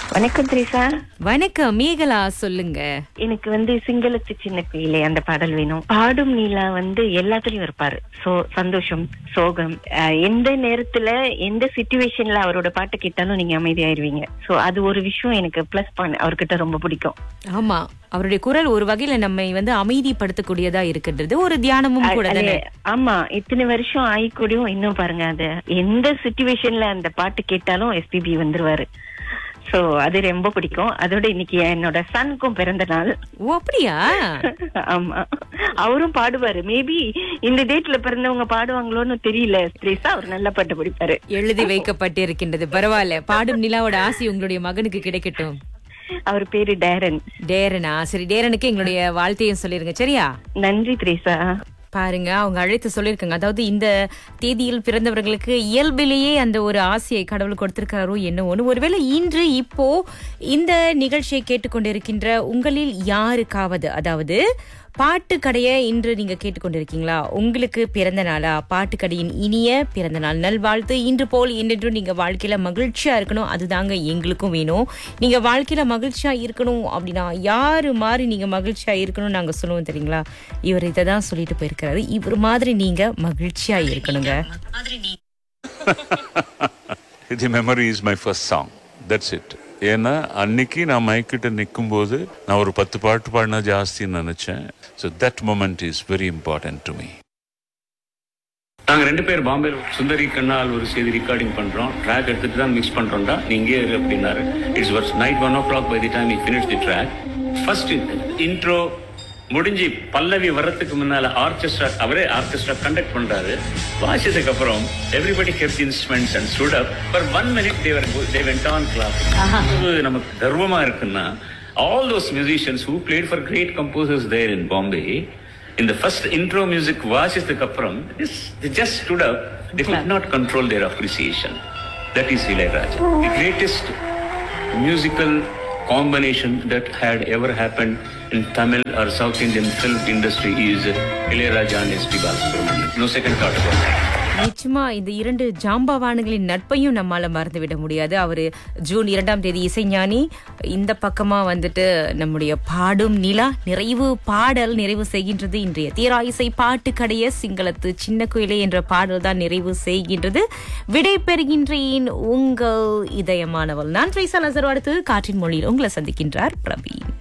வணக்கம் திரிசா வணக்கம் மேகலா சொல்லுங்க எனக்கு வந்து சிங்களத்து சின்ன குயிலே அந்த பாடல் வேணும் பாடும் நீலா வந்து எல்லாத்துலயும் இருப்பாரு சோ சந்தோஷம் சோகம் அஹ், எந்த நேரத்துல எந்த சுச்சுவேஷன்ல அவரோட பாட்டு கேட்டாலும் நீங்க அமைதியாயிருவீங்க சோ அது ஒரு விஷயம் எனக்கு பிளஸ் பாயிண்ட் அவர்கிட்ட ரொம்ப பிடிக்கும் ஆமா அவருடைய குரல் ஒரு வகையில நம்மை வந்து அமைதிப்படுத்தக்கூடியதா இருக்கின்றது ஒரு தியானமும் கூட அது- தானே ஆமா இத்தனை வருஷம் ஆயிக்கூடியும் இன்னும் பாருங்க அது எந்த சுச்சுவேஷன்ல அந்த பாட்டு கேட்டாலும் எஸ்பிபி வந்துருவாரு சோ அது ரொம்ப பிடிக்கும் அதோட இன்னைக்கு என்னோட சனுக்கும் பிறந்த நாள் ஓ அப்படியா ஆமா அவரும் பாடுவாரு மேபி இந்த டேட்ல பிறந்தவங்க பாடுவாங்களோன்னு தெரியல ஸ்ரீசா அவர் நல்லா பாட்டு படிப்பாரு எழுதி வைக்கப்பட்டிருக்கின்றது பரவாயில்ல பாடும் நிலாவோட ஆசை உங்களுடைய மகனுக்கு கிடைக்கட்டும் அவர் பேரு டேரன் டேரனா சரி டேரனுக்கு எங்களுடைய வாழ்த்தையும் சொல்லிருங்க சரியா நன்றி திரேசா பாருங்க அவங்க அழைத்து சொல்லியிருக்காங்க அதாவது இந்த தேதியில் பிறந்தவர்களுக்கு இயல்பிலேயே அந்த ஒரு ஆசையை கடவுள் கொடுத்திருக்காரோ என்ன ஒன்று ஒருவேளை இன்று இப்போ இந்த நிகழ்ச்சியை கேட்டுக்கொண்டிருக்கின்ற உங்களில் யாருக்காவது அதாவது பாட்டு கடையை இன்று நீங்க கேட்டுக்கொண்டிருக்கீங்களா உங்களுக்கு பிறந்த நாளா பாட்டு கடையின் இனிய பிறந்த நாள் நல்வாழ்த்து இன்று போல் என்றென்றும் நீங்க வாழ்க்கையில மகிழ்ச்சியா இருக்கணும் அதுதாங்க எங்களுக்கும் வேணும் நீங்க வாழ்க்கையில மகிழ்ச்சியா இருக்கணும் அப்படின்னா யாரு மாதிரி நீங்க மகிழ்ச்சியா இருக்கணும் நாங்க சொல்லுவோம் தெரியுங்களா இவர் இதை தான் சொல்லிட்டு போயிருக்கிறாரு இவர் மாதிரி நீங்க மகிழ்ச்சியா இருக்கணுங்க the memory is my first song that's it ஏன்னா அன்னைக்கு நான் மைக்கிட்ட நிற்கும்போது நான் ஒரு பத்து பாட்டு பாடினா ஜாஸ்தின்னு நினச்சேன் so that moment is very important to me நாங்க ரெண்டு பேர் பாம்பேல சுந்தரி கண்ணால் ஒரு செய்தி ரெக்கார்டிங் பண்றோம் ட்ராக் எடுத்துட்டு தான் மிக்ஸ் பண்றோம்டா நீ இங்கே இரு அப்படின்னாரு it's worse night one o'clock by the time you finish the track first intro முடிஞ்சு பல்லவி வர்றதுக்கு முன்னால ஆர்கெஸ்ட்ரா அவரே ஆர்கெஸ்ட்ரா கண்டக்ட் பண்றாரு வாசியதுக்கு அப்புறம் everybody kept instruments and stood up for one minute they were they went on class நமக்கு கர்வமா இருக்குன்னா all those musicians who played for great composers there in Bombay in the first intro music வாசித்ததுக்கு அப்புறம் this- they just stood up they could not control their appreciation that is Ilayaraja the greatest musical combination that had ever happened in Tamil or South Indian film industry is Ilayaraja and S.P. Balasubramanian no second thought about that நிச்சயமா இந்த இரண்டு ஜாம்பவான்களின் நட்பையும் நம்மால மறந்துவிட முடியாது அவரு June இரண்டாம் தேதி இசைஞானி இந்த பக்கமா வந்துட்டு நம்முடைய பாடும் நிலா நிறைவு பாடல் நிறைவு செய்கின்றது இன்றைய தீரா இசை பாட்டு கடைய சிங்களத்து சின்ன குயிலே என்ற பாடல் தான் நிறைவு செய்கின்றது விடை பெறுகின்றேன் உங்கள் இதயமானவள் நான் ட்ரைசா நசர் அடுத்து காற்றின் மொழியில் உங்களை சந்திக்கின்றார் பிரவீன்